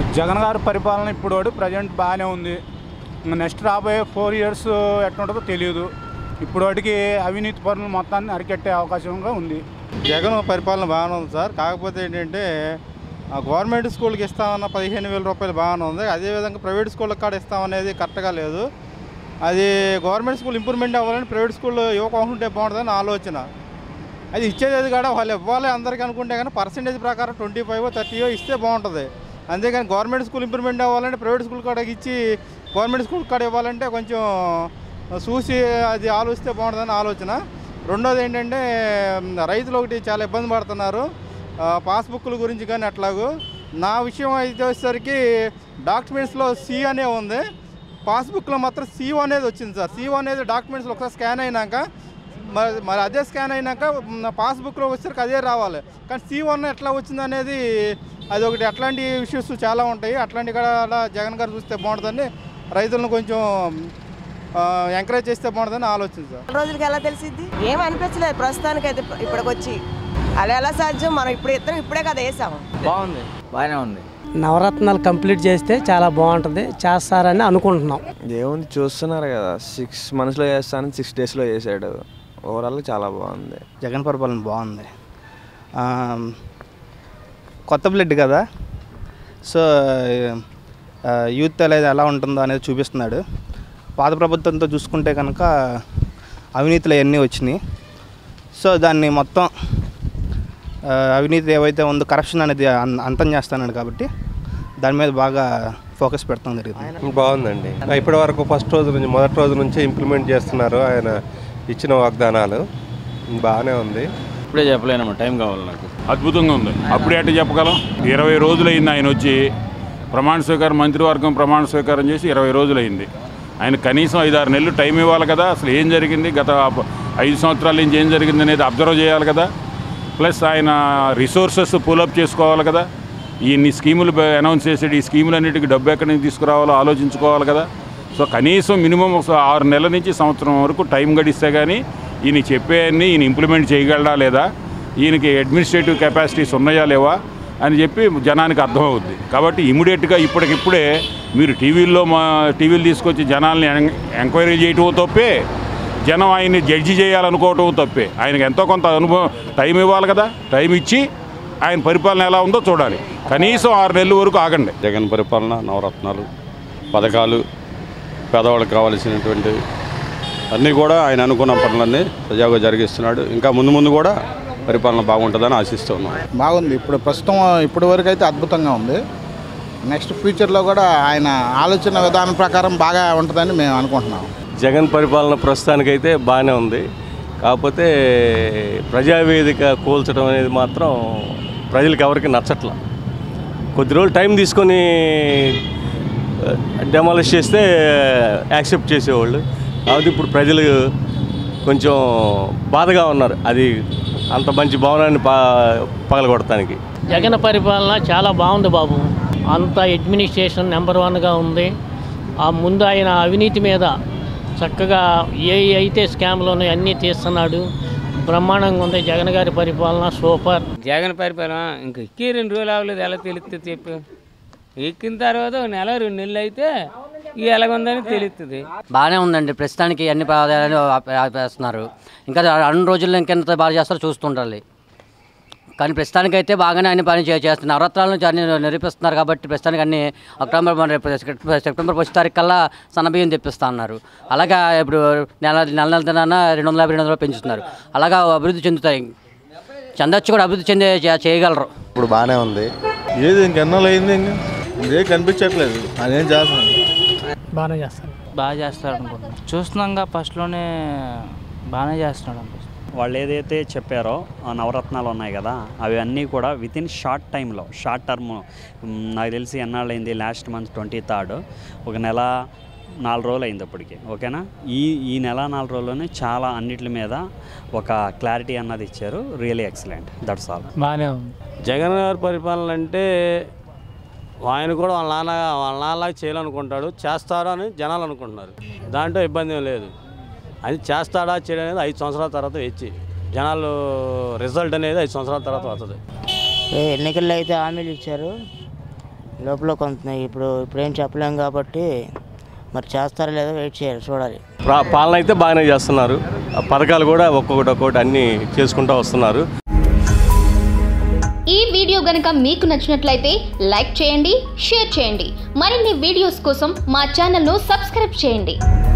జగన్ గారి పరిపాలన ఇప్పుడు వాడు ప్రజెంట్ బాగానే ఉంది ఇంకా నెక్స్ట్ రాబోయే ఫోర్ ఇయర్స్ ఎట్లుంటుందో తెలియదు ఇప్పుడు వాటికి అవినీతి పనులు మొత్తాన్ని అరికట్టే అవకాశంగా ఉంది జగన్ పరిపాలన బాగానే ఉంది సార్ కాకపోతే ఏంటంటే ఆ గవర్నమెంట్ స్కూల్కి ఇస్తామన్న పదిహేను వేల రూపాయలు బాగానే ఉంది అదేవిధంగా ప్రైవేట్ స్కూళ్ళకి కాడ ఇస్తామనేది కరెక్ట్గా లేదు అది గవర్నమెంట్ స్కూల్ ఇంప్రూవ్మెంట్ అవ్వాలని ప్రైవేట్ స్కూల్ ఇవ్వకుండా ఉంటే బాగుంటుందని ఆలోచన అది ఇచ్చేది కూడా వాళ్ళు ఇవ్వాలి అందరికీ అనుకుంటే కానీ పర్సంటేజ్ ప్రకారం ట్వంటీ ఫైవ్ థర్టీయో ఇస్తే బాగుంటుంది అంతేగాని గవర్నమెంట్ స్కూల్ ఇంప్రూవ్మెంట్ అవ్వాలంటే ప్రైవేట్ స్కూల్ కాడకి ఇచ్చి గవర్నమెంట్ స్కూల్ కాడ ఇవ్వాలంటే కొంచెం చూసి అది ఆలోచిస్తే బాగుంటుందని ఆలోచన రెండోది ఏంటంటే మ్, రైతులు ఒకటి చాలా ఇబ్బంది పడుతున్నారు ఆ, పాస్బుక్ల గురించి కానీ అట్లాగూ నా విషయం అయితే వచ్చేసరికి డాక్యుమెంట్స్లో సి అనే ఉంది పాస్బుక్లో మాత్రం సిఓ అనేది వచ్చింది సార్ సిఓ అనేది డాక్యుమెంట్స్లో ఒకసారి స్కాన్ అయినాక మరి మరి అదే స్కాన్ అయినాక మ్, పాస్బుక్లో వచ్చేసరికి అదే రావాలి కానీ సి వన్ ఎట్లా వచ్చింది అనేది అది ఒకటి అట్లాంటి ఇష్యూస్ చాలా ఉంటాయి అట్లాంటి కూడా జగన్ గారు చూస్తే బాగుంటుందని రైతులను కొంచెం ఎంకరేజ్ చేస్తే బాగుంటుందని ఆలోచన సార్ నెల రోజులకి ఎలా తెలిసిద్ది ఏం అనిపించలేదు ప్రస్తుతానికి అయితే ఇప్పటికి వచ్చి అలా ఎలా సాధ్యం మనం ఇప్పుడు ఇద్దరం ఇప్పుడే కదా వేసాము బాగుంది బాగానే ఉంది నవరత్నాలు కంప్లీట్ చేస్తే చాలా బాగుంటుంది చేస్తారని అనుకుంటున్నాం ఏముంది చూస్తున్నారు కదా సిక్స్ మంత్స్లో చేస్తానని సిక్స్ డేస్లో చేశాడు ఓవరాల్ చాలా బాగుంది జగన్ పరిపాలన బాగుంది ఆ, కొత్త బ్లడ్ కదా సో ఆ, యూత్ అనేది ఎలా ఉంటుందో అనేది చూపిస్తున్నాడు పాత ప్రభుత్వంతో చూసుకుంటే కనుక అవినీతులు అవన్నీ వచ్చినాయి సో దాన్ని మొత్తం ఆ, అవినీతి ఏవైతే ఉందో కరప్షన్ అనేది అం- అంతం చేస్తున్నాడు కాబట్టి దాని మీద బాగా ఫోకస్ పెడతాం జరిగింది బాగుందండి ఇప్పటి వరకు ఫస్ట్ రోజు నుంచి మొదటి రోజు నుంచే ఇంప్లిమెంట్ చేస్తున్నారు ఆయన ఇచ్చిన వాగ్దానాలు బాగానే ఉంది ఇప్పుడే చెప్పలేనమ్మా టైం కావాలి నాకు అద్భుతంగా ఉంది అప్పుడే అట్లా చెప్పగలం ఇరవై రోజులైంది ఆయన వచ్చి ప్రమాణ స్వీకారం మంత్రివర్గం ప్రమాణ స్వీకారం చేసి ఇరవై రోజులైంది ఆయన కనీసం ఐదారు నెలలు టైం ఇవ్వాలి కదా అసలు ఏం జరిగింది గత ఐదు సంవత్సరాల నుంచి ఏం జరిగింది అనేది అబ్జర్వ్ చేయాలి కదా ప్లస్ ఆయన రిసోర్సెస్ పులప్ చేసుకోవాలి కదా ఇన్ని స్కీములు అనౌన్స్ చేసాడు ఈ స్కీములన్నిటికీ డబ్బు ఎక్కడి నుంచి తీసుకురావాలో ఆలోచించుకోవాలి కదా సో కనీసం మినిమం ఒక ఆరు నెలల నుంచి సంవత్సరం వరకు టైం గడిస్తే కానీ ఈయన చెప్పేయన్ని ఈయన ఇంప్లిమెంట్ చేయగలడా లేదా ఈయనకి అడ్మినిస్ట్రేటివ్ కెపాసిటీస్ ఉన్నాయా లేవా అని చెప్పి జనానికి అర్థమవుద్ది కాబట్టి ఇమీడియట్గా ఇప్పటికిప్పుడే మీరు టీవీల్లో మా టీవీలు తీసుకొచ్చి జనాల్ని ఎం- ఎంక్వైరీ చేయటం తప్పే జనం ఆయన్ని జడ్జి చేయాలనుకోవటం తప్పే ఆయనకి ఎంతో కొంత అనుభవం టైం ఇవ్వాలి కదా టైం ఇచ్చి ఆయన పరిపాలన ఎలా ఉందో చూడాలి కనీసం ఆరు నెలల వరకు ఆగండి జగన్ పరిపాలన నవరత్నాలు పథకాలు పేదవాళ్ళకి కావాల్సినటువంటి అన్నీ కూడా ఆయన అనుకున్న పనులన్నీ సజావుగా జరిగిస్తున్నాడు ఇంకా ముందు ముందు కూడా పరిపాలన బాగుంటుందని ఆశిస్తున్నాం బాగుంది ఇప్పుడు ప్రస్తుతం ఇప్పటి వరకు అయితే అద్భుతంగా ఉంది నెక్స్ట్ ఫ్యూచర్లో కూడా ఆయన ఆలోచన విధానం ప్రకారం బాగా ఉంటుందని మేము అనుకుంటున్నాం జగన్ పరిపాలన ప్రస్తుతానికైతే బాగానే ఉంది కాకపోతే ప్రజావేదిక కూల్చడం అనేది మాత్రం ప్రజలకు ఎవరికి నచ్చట్ల కొద్ది రోజులు టైం తీసుకొని డెమాలిష్ చేస్తే యాక్సెప్ట్ చేసేవాళ్ళు కాబట్టి ఇప్పుడు ప్రజలు కొంచెం బాధగా ఉన్నారు అది అంత మంచి భవనాన్ని పా పగలగొడటానికి జగన్ పరిపాలన చాలా బాగుంది బాబు అంత అడ్మినిస్ట్రేషన్ నెంబర్ వన్గా ఉంది ఆ ముందు ఆయన అవినీతి మీద చక్కగా ఏ అయితే స్కామ్లు ఉన్నాయో అన్నీ తీస్తున్నాడు బ్రహ్మాండంగా ఉంది జగన్ గారి పరిపాలన సూపర్ జగన్ పరిపాలన ఇంక ఎక్కి రెండు రోజులు అవ్వలేదు ఎలా తెలుస్తుంది చెప్పు ఎక్కిన తర్వాత ఒక నెల రెండు నెలలు అయితే ఇక ఎలాగుందని తెలుస్తుంది బాగానే ఉందండి ప్రస్తుతానికి అన్ని పదార్థాలు ఆపే- ఆపేస్తున్నారు ఇంకా రెండు రోజుల్లో ఇంకెంత బాగా చేస్తారో చూస్తుండాలి కానీ ప్రస్తుతానికి అయితే బాగానే అన్ని పని చే- చేస్తున్నారు నవరాత్రాల నుంచి అన్ని నిరూపిస్తున్నారు కాబట్టి ప్రస్తుతానికి అన్ని అక్టోబర్ మన రేపు సెప్టెంబర్ సెప్టెంబర్ వచ్చే తారీఖు కల్లా సన్నబియ్యం తెప్పిస్తా అన్నారు అలాగా ఇప్పుడు నెల నెల నెల తిన్నా రెండు వందల యాభై రెండు వందలు పెంచుతున్నారు అలాగా అభివృద్ధి చెందుతాయి చెందొచ్చు కూడా అభివృద్ధి చెందే చే- చేయగలరు ఇప్పుడు బాగానే ఉంది ఏది ఇంకెన్నోళ్ళు అయింది ఇంకా ఇదే కనిపించట్లేదు అదేం చేస్తున్నాం బాగానే చేస్తారు బాగా చేస్తారు అనుకుంటున్నాను చూస్తున్నాగా ఫస్ట్లోనే బాగానే చేస్తున్నాడు అనిపిస్తుంది వాళ్ళు ఏదైతే చెప్పారో ఆ నవరత్నాలు ఉన్నాయి కదా అవి అన్నీ కూడా విత్ ఇన్ షార్ట్ టైంలో షార్ట్ టర్మ్ నాకు తెలిసి ఎన్నాళ్ళైంది లాస్ట్ మంత్ ట్వంటీ థర్డ్ ఒక నెల నాలుగు రోజులు అయింది అప్పటికి ఓకేనా ఈ ఈ నెల నాలుగు రోజుల్లోనే చాలా అన్నిటి మీద ఒక క్లారిటీ అన్నది ఇచ్చారు రియలీ ఎక్సలెంట్ దట్స్ ఆల్ బాగానే ఉంది జగన్ గారి పరిపాలన అంటే ఆయన కూడా వాళ్ళ నాన్న వాళ్ళ నాన్నలాగా చేయాలనుకుంటాడు చేస్తాడు అని జనాలు అనుకుంటున్నారు దాంట్లో ఇబ్బంది ఏం లేదు అది చేస్తాడా చేయడం అనేది ఐదు సంవత్సరాల తర్వాత వచ్చి జనాలు రిజల్ట్ అనేది ఐదు సంవత్సరాల తర్వాత వస్తుంది ఎన్నికల్లో అయితే హామీలు ఇచ్చారు లోపల కొంత ఇప్పుడు ఇప్పుడు ఏం చెప్పలేం కాబట్టి మరి చేస్తారో లేదో వెయిట్ చేయాలి చూడాలి ప్రా- పాలన అయితే బాగానే చేస్తున్నారు ఆ పథకాలు కూడా ఒక్కొక్కటి ఒక్కొక్కటి అన్నీ చేసుకుంటూ వస్తున్నారు ఈ వీడియో గనుక మీకు నచ్చినట్లయితే లైక్ చేయండి షేర్ చేయండి మరిన్ని వీడియోస్ కోసం మా ఛానల్ను సబ్స్క్రైబ్ చేయండి